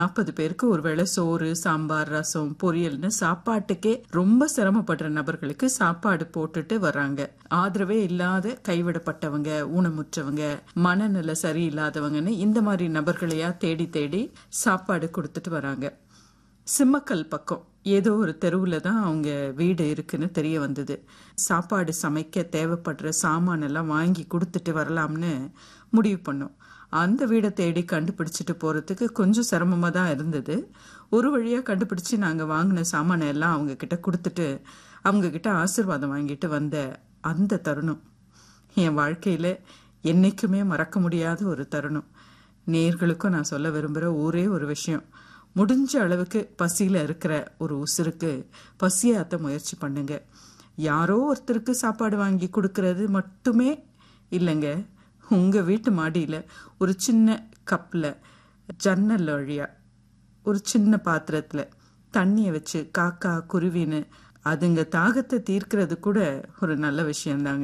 நாற்பது பேருக்கு ஒருவேளை சோறு சாம்பார் ரசம் பொரியல்னு சாப்பாட்டுக்கே ரொம்ப சிரமப்படுற நபர்களுக்கு சாப்பாடு போட்டுட்டு வர்றாங்க ஆதரவே இல்லாத கைவிடப்பட்டவங்க ஊனமுற்றவங்க மனநிலை சரியில்லாதவங்கன்னு இந்த மாதிரி நபர்களையா தேடி தேடி சாப்பாடு கொடுத்துட்டு வராங்க சிம்மக்கல் பக்கம் ஏதோ ஒரு தெருவில் தான் அவங்க வீடு இருக்குன்னு தெரிய வந்தது சாப்பாடு சமைக்க தேவைப்படுற சாமான் எல்லாம் வாங்கி கொடுத்துட்டு வரலாம்னு முடிவு பண்ணோம் அந்த வீடை தேடி கண்டுபிடிச்சிட்டு போகிறதுக்கு கொஞ்சம் சிரமமாக தான் இருந்தது ஒரு வழியாக கண்டுபிடிச்சி நாங்கள் வாங்கின சாமானை எல்லாம் அவங்க கிட்ட கொடுத்துட்டு அவங்க கிட்ட ஆசிர்வாதம் வாங்கிட்டு வந்த அந்த தருணம் என் வாழ்க்கையில் என்னைக்குமே மறக்க முடியாத ஒரு தருணம் நேர்களுக்கும் நான் சொல்ல விரும்புகிற ஒரே ஒரு விஷயம் முடிஞ்ச அளவுக்கு பசியில் இருக்கிற ஒரு உசுருக்கு பசியாத்த முயற்சி பண்ணுங்க யாரோ ஒருத்தருக்கு சாப்பாடு வாங்கி கொடுக்கறது மட்டுமே இல்லைங்க உங்கள் வீட்டு மாடியில் ஒரு சின்ன கப்பில் ஜன்னல் வழியா ஒரு சின்ன பாத்திரத்தில் தண்ணியை வச்சு காக்கா குருவின்னு அதுங்க தாகத்தை தீர்க்கிறது கூட ஒரு நல்ல விஷயம்தாங்க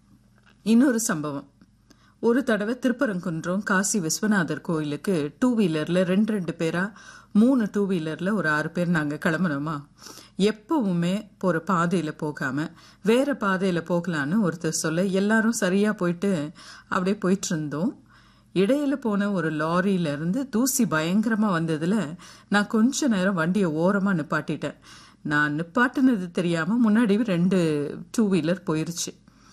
இன்னொரு சம்பவம் ஒரு தடவை திருப்பரங்குன்றம் காசி விஸ்வநாதர் கோயிலுக்கு டூ வீலர்ல ரெண்டு ரெண்டு பேரா மூணு டூ வீலர்ல ஒரு ஆறு பேர் நாங்க கிளம்புனோமா எப்பவுமே போற பாதையில போகாம வேற பாதையில போகலான்னு ஒருத்தர் சொல்ல எல்லாரும் சரியா போயிட்டு அப்படியே போயிட்டு இருந்தோம் இடையில போன ஒரு லாரியில இருந்து தூசி பயங்கரமா வந்ததுல நான் கொஞ்ச நேரம் வண்டியை ஓரமா நிப்பாட்டிட்டேன் நான் நிப்பாட்டினது தெரியாம முன்னாடி ரெண்டு டூ வீலர் போயிருச்சு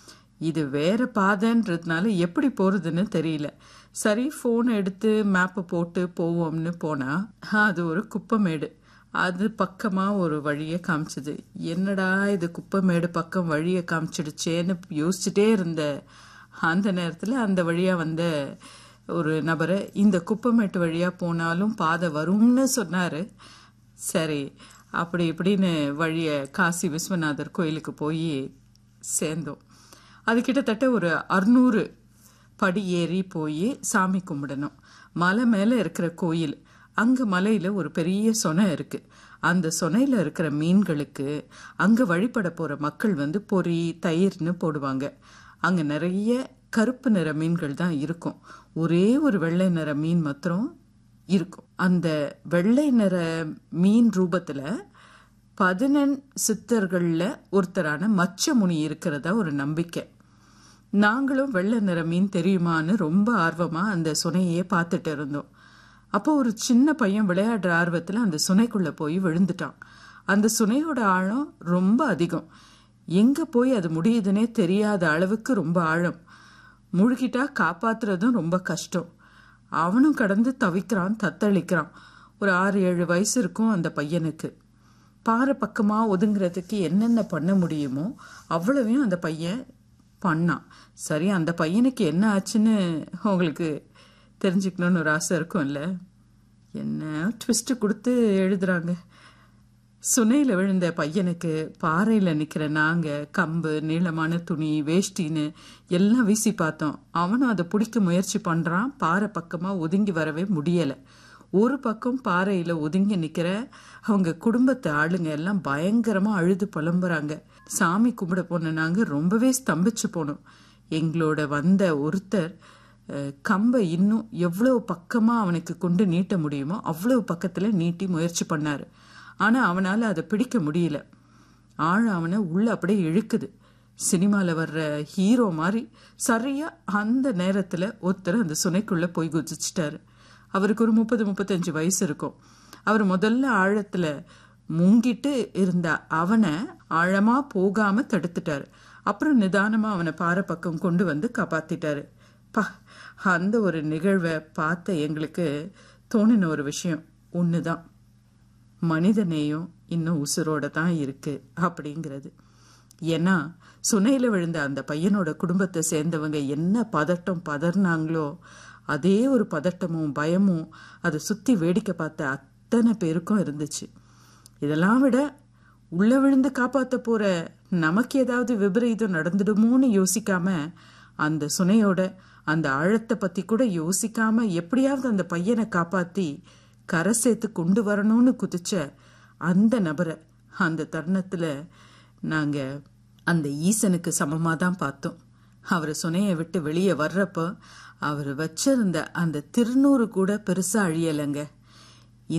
இது வேற பாதைன்றதுனால எப்படி போறதுன்னு தெரியல சரி ஃபோன் எடுத்து மேப்பை போட்டு போவோம்னு போனா அது ஒரு குப்பமேடு அது பக்கமா ஒரு வழியை காமிச்சது என்னடா இது குப்பமேடு பக்கம் வழியை காமிச்சிடுச்சேன்னு யோசிச்சுட்டே இருந்த அந்த நேரத்தில் அந்த வழியா வந்த ஒரு நபரை இந்த குப்பமேட்டு வழியா போனாலும் பாதை வரும்னு சொன்னாரு சரி அப்படி இப்படின்னு வழிய காசி விஸ்வநாதர் கோயிலுக்கு போய் சேர்ந்தோம் அது கிட்டத்தட்ட ஒரு அறுநூறு படி ஏறி போய் சாமி கும்பிடணும் மலை மேலே இருக்கிற கோயில் அங்கே மலையில் ஒரு பெரிய சொனை இருக்கு அந்த சொனையில் இருக்கிற மீன்களுக்கு அங்கே வழிபட போகிற மக்கள் வந்து பொறி தயிர்னு போடுவாங்க அங்கே நிறைய கருப்பு நிற மீன்கள் தான் இருக்கும் ஒரே ஒரு வெள்ளை நிற மீன் மாத்திரம் இருக்கும் அந்த வெள்ளை நிற மீன் ரூபத்தில் பதினெண் சித்தர்களில் ஒருத்தரான மச்சமுனி இருக்கிறதா ஒரு நம்பிக்கை நாங்களும் வெள்ளை நிற மீன் தெரியுமான்னு ரொம்ப ஆர்வமாக அந்த சுனையே பார்த்துட்டு இருந்தோம் அப்போ ஒரு சின்ன பையன் விளையாடுற ஆர்வத்தில் அந்த சுனைக்குள்ளே போய் விழுந்துட்டான் அந்த சுனையோட ஆழம் ரொம்ப அதிகம் எங்கே போய் அது முடியுதுன்னே தெரியாத அளவுக்கு ரொம்ப ஆழம் முழுகிட்டா காப்பாத்துறதும் ரொம்ப கஷ்டம் அவனும் கடந்து தவிக்கிறான் தத்தளிக்கிறான் ஒரு ஆறு ஏழு வயசு இருக்கும் அந்த பையனுக்கு பாறை பக்கமாக ஒதுங்கிறதுக்கு என்னென்ன பண்ண முடியுமோ அவ்வளவையும் அந்த பையன் பண்ணான் சரி அந்த பையனுக்கு என்ன ஆச்சுன்னு உங்களுக்கு தெரிஞ்சுக்கணும்னு ஒரு ஆசை இருக்கும்ல என்ன ட்விஸ்ட்டு கொடுத்து எழுதுறாங்க சுனையில் விழுந்த பையனுக்கு பாறையில் நிற்கிற நாங்கள் கம்பு நீளமான துணி வேஷ்டின்னு எல்லாம் வீசி பார்த்தோம் அவனும் அதை பிடிக்க முயற்சி பண்ணுறான் பாறை பக்கமாக ஒதுங்கி வரவே முடியலை ஒரு பக்கம் பாறையில் ஒதுங்கி நிற்கிற அவங்க குடும்பத்து ஆளுங்க எல்லாம் பயங்கரமாக அழுது புலம்புறாங்க சாமி கும்பிட போன நாங்கள் ரொம்பவே ஸ்தம்பிச்சு போனோம் எங்களோட வந்த ஒருத்தர் கம்பை இன்னும் எவ்வளவு பக்கமாக அவனுக்கு கொண்டு நீட்ட முடியுமோ அவ்வளவு பக்கத்தில் நீட்டி முயற்சி பண்ணார் ஆனால் அவனால் அதை பிடிக்க முடியல ஆழம் அவனை உள்ள அப்படியே இழுக்குது சினிமாவில் வர்ற ஹீரோ மாதிரி சரியாக அந்த நேரத்தில் ஒருத்தர் அந்த சுனைக்குள்ளே போய் குதிச்சிட்டாரு அவருக்கு ஒரு முப்பது முப்பத்தஞ்சு வயசு இருக்கும் அவர் முதல்ல ஆழத்தில் முங்கிட்டு இருந்த அவனை ஆழமாக போகாமல் தடுத்துட்டாரு அப்புறம் நிதானமாக அவனை பாறை பக்கம் கொண்டு வந்து காப்பாத்திட்டாரு பா அந்த ஒரு நிகழ்வை பார்த்த எங்களுக்கு தோணின ஒரு விஷயம் ஒன்று தான் மனிதநேயம் இன்னும் உசுரோட தான் இருக்கு அப்படிங்கிறது ஏன்னா சுனையில் விழுந்த அந்த பையனோட குடும்பத்தை சேர்ந்தவங்க என்ன பதட்டம் பதறினாங்களோ அதே ஒரு பதட்டமும் பயமும் அதை சுற்றி வேடிக்கை பார்த்த அத்தனை பேருக்கும் இருந்துச்சு இதெல்லாம் விட உள்ள விழுந்து காப்பாற்ற போற நமக்கு ஏதாவது விபரீதம் நடந்துடுமோன்னு யோசிக்காம அந்த சுனையோட அந்த ஆழத்தை பத்தி கூட யோசிக்காம எப்படியாவது அந்த பையனை காப்பாத்தி கரை சேர்த்து கொண்டு வரணும்னு குதிச்ச அந்த நபரை அந்த தருணத்துல நாங்க அந்த ஈசனுக்கு சமமாக தான் பார்த்தோம் அவர் சுனையை விட்டு வெளியே வர்றப்போ அவர் வச்சிருந்த அந்த திருநூறு கூட பெருசா அழியலைங்க